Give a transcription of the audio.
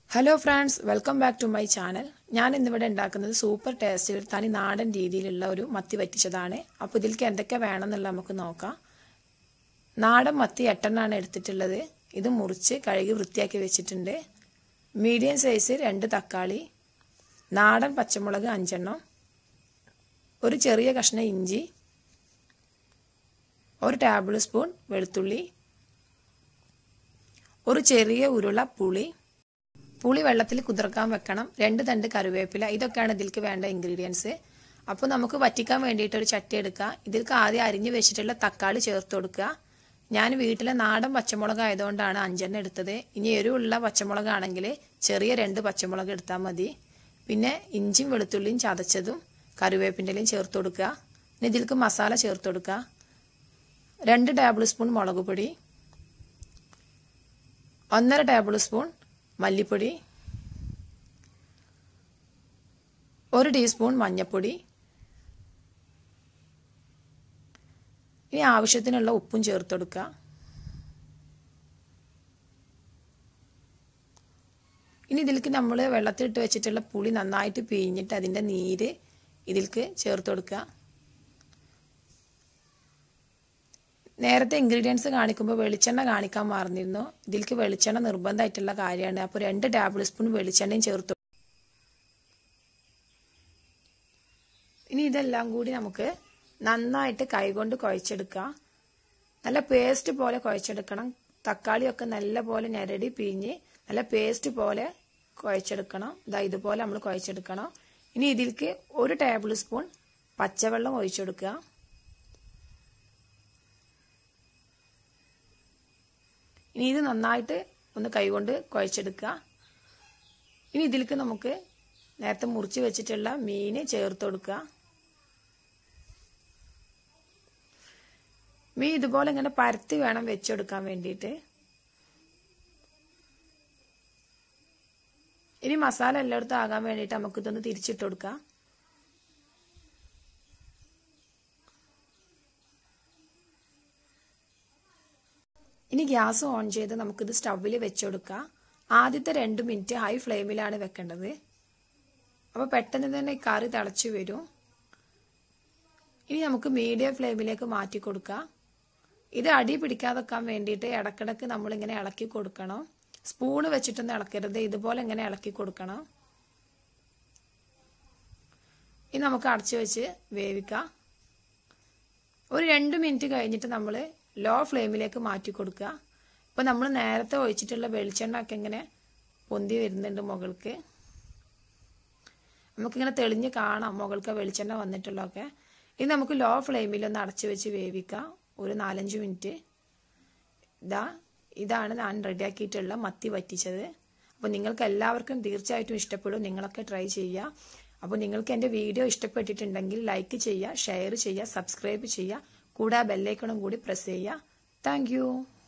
hello friends welcome back to my channel ഞാൻ ഇന്നിവിടെ ഉണ്ടാക്കുന്നത് സൂപ്പർ ടേസ്റ്റിൽ തനി നാടൻ രീതിയിലുള്ള ഒരു മത്തി വറ്റിച്ചതാണ് അപ്പോൾ ഇതിലേക്ക് എന്തൊക്കെ വേണമെന്നുള്ളത് നമുക്ക് നോക്കാം നാടൻ മത്തി എട്ടെണ്ണമാണ് എടുത്തിട്ടുള്ളത് ഇത് മുറിച്ച് കഴുകി വൃത്തിയാക്കി വെച്ചിട്ടുണ്ട് മീഡിയം സൈസ് രണ്ട് തക്കാളി നാടൻ പച്ചമുളക് അഞ്ചെണ്ണം ഒരു ചെറിയ കഷ്ണം ഇഞ്ചി ഒരു ടേബിൾ സ്പൂൺ വെളുത്തുള്ളി ഒരു ചെറിയ ഉരുള പുളി പുളി വെള്ളത്തിൽ കുതിർക്കാൻ വെക്കണം രണ്ട് തണ്ട് കറിവേപ്പില ഇതൊക്കെയാണ് ഇതിലേക്ക് വേണ്ട ഇൻഗ്രീഡിയൻസ് അപ്പോൾ നമുക്ക് വറ്റിക്കാൻ വേണ്ടിയിട്ട് ഒരു ചട്ടി എടുക്കുക ഇതിലേക്ക് ആദ്യം അരിഞ്ഞു വെച്ചിട്ടുള്ള തക്കാളി ചേർത്ത് കൊടുക്കുക ഞാൻ വീട്ടിലെ നാടൻ പച്ചമുളക് ആയതുകൊണ്ടാണ് അഞ്ചെണ്ണം എടുത്തത് ഇനി എരിവുള്ള പച്ചമുളകാണെങ്കിൽ ചെറിയ രണ്ട് പച്ചമുളക് എടുത്താൽ മതി പിന്നെ ഇഞ്ചിയും വെളുത്തുള്ളിയും ചതച്ചതും കറിവേപ്പിൻ്റെയും ചേർത്ത് കൊടുക്കുക ഇനി ഇതിലേക്ക് മസാല ചേർത്ത് കൊടുക്കുക രണ്ട് ടേബിൾ സ്പൂൺ മുളക് പൊടി ഒന്നര ടേബിൾ സ്പൂൺ മല്ലിപ്പൊടി ഒരു ടീസ്പൂൺ മഞ്ഞൾപ്പൊടി ഇനി ആവശ്യത്തിനുള്ള ഉപ്പും ചേർത്ത് കൊടുക്കുക ഇനി ഇതിലേക്ക് നമ്മൾ വെള്ളത്തിലിട്ട് വെച്ചിട്ടുള്ള പുളി നന്നായിട്ട് പിഴിഞ്ഞിട്ട് അതിൻ്റെ നീര് ഇതിലേക്ക് ചേർത്ത് കൊടുക്കുക നേരത്തെ ഇൻഗ്രീഡിയൻസ് കാണിക്കുമ്പോൾ വെളിച്ചെണ്ണ കാണിക്കാൻ മറന്നിരുന്നു ഇതിലേക്ക് വെളിച്ചെണ്ണ നിർബന്ധമായിട്ടുള്ള കാര്യമാണ് അപ്പോൾ രണ്ട് ടേബിൾ സ്പൂൺ വെളിച്ചെണ്ണയും ചേർത്തു ഇനി ഇതെല്ലാം കൂടി നമുക്ക് നന്നായിട്ട് കൈകൊണ്ട് കുഴച്ചെടുക്കാം നല്ല പേസ്റ്റ് പോലെ കുഴച്ചെടുക്കണം തക്കാളിയൊക്കെ നല്ല പോലെ ഞെരടി പിഴിഞ്ഞ് നല്ല പേസ്റ്റ് പോലെ കുഴച്ചെടുക്കണം ഇതാ ഇതുപോലെ നമ്മൾ കുഴച്ചെടുക്കണം ഇനി ഇതിലേക്ക് ഒരു ടേബിൾ സ്പൂൺ പച്ചവെള്ളം ഒഴിച്ചെടുക്കുക ഇനി ഇത് നന്നായിട്ട് ഒന്ന് കൈകൊണ്ട് കുഴച്ചെടുക്കുക ഇനി ഇതിലേക്ക് നമുക്ക് നേരത്തെ മുറിച്ച് വെച്ചിട്ടുള്ള മീന് ചേർത്ത് കൊടുക്കുക മീൻ ഇതുപോലെ ഇങ്ങനെ പരത്തി വേണം വെച്ചെടുക്കാൻ വേണ്ടിയിട്ട് ഇനി മസാല എല്ലായിടത്തും ആകാൻ വേണ്ടിയിട്ട് നമുക്ക് ഇതൊന്ന് തിരിച്ചിട്ട് കൊടുക്കാം ഇനി ഗ്യാസ് ഓൺ ചെയ്ത് നമുക്കിത് സ്റ്റൗവിൽ വെച്ചുകൊടുക്കാം ആദ്യത്തെ രണ്ട് മിനിറ്റ് ഹൈ ഫ്ലെയിമിലാണ് വെക്കേണ്ടത് അപ്പോൾ പെട്ടെന്ന് തന്നെ ഈ കറി തിളച്ച് വരും ഇനി നമുക്ക് മീഡിയം ഫ്ലെയിമിലേക്ക് മാറ്റി കൊടുക്കാം ഇത് അടി പിടിക്കാതെക്കാൻ വേണ്ടിയിട്ട് ഇടക്കിടക്ക് നമ്മളിങ്ങനെ ഇളക്കി കൊടുക്കണം സ്പൂണ് വെച്ചിട്ടൊന്നും ഇളക്കരുത് ഇതുപോലെ ഇങ്ങനെ ഇളക്കി കൊടുക്കണം ഇനി നമുക്ക് അടച്ചു വെച്ച് വേവിക്കാം ഒരു രണ്ട് മിനിറ്റ് കഴിഞ്ഞിട്ട് നമ്മൾ ലോ ഫ്ലെയിമിലേക്ക് മാറ്റി കൊടുക്കുക ഇപ്പോൾ നമ്മൾ നേരത്തെ ഒഴിച്ചിട്ടുള്ള വെളിച്ചെണ്ണ ഒക്കെ ഇങ്ങനെ പൊന്തി വരുന്നുണ്ട് മുകൾക്ക് നമുക്കിങ്ങനെ തെളിഞ്ഞ് കാണാം മുകൾക്ക് വെളിച്ചെണ്ണ വന്നിട്ടുള്ളതൊക്കെ ഇത് നമുക്ക് ലോ ഫ്ലെയിമിൽ ഒന്ന് അടച്ചു വെച്ച് വേവിക്കാം ഒരു നാലഞ്ച് മിനിറ്റ് ഇതാ ഇതാണ് ഞാൻ റെഡിയാക്കിയിട്ടുള്ള മത്തി വറ്റിച്ചത് അപ്പോൾ നിങ്ങൾക്ക് എല്ലാവർക്കും തീർച്ചയായിട്ടും ഇഷ്ടപ്പെടും നിങ്ങളൊക്കെ ട്രൈ ചെയ്യുക അപ്പോൾ നിങ്ങൾക്ക് എൻ്റെ വീഡിയോ ഇഷ്ടപ്പെട്ടിട്ടുണ്ടെങ്കിൽ ലൈക്ക് ചെയ്യുക ഷെയർ ചെയ്യുക സബ്സ്ക്രൈബ് ചെയ്യുക കൂടെ ബെല്ലൈക്കണും കൂടി പ്രസ് ചെയ്യുക താങ്ക്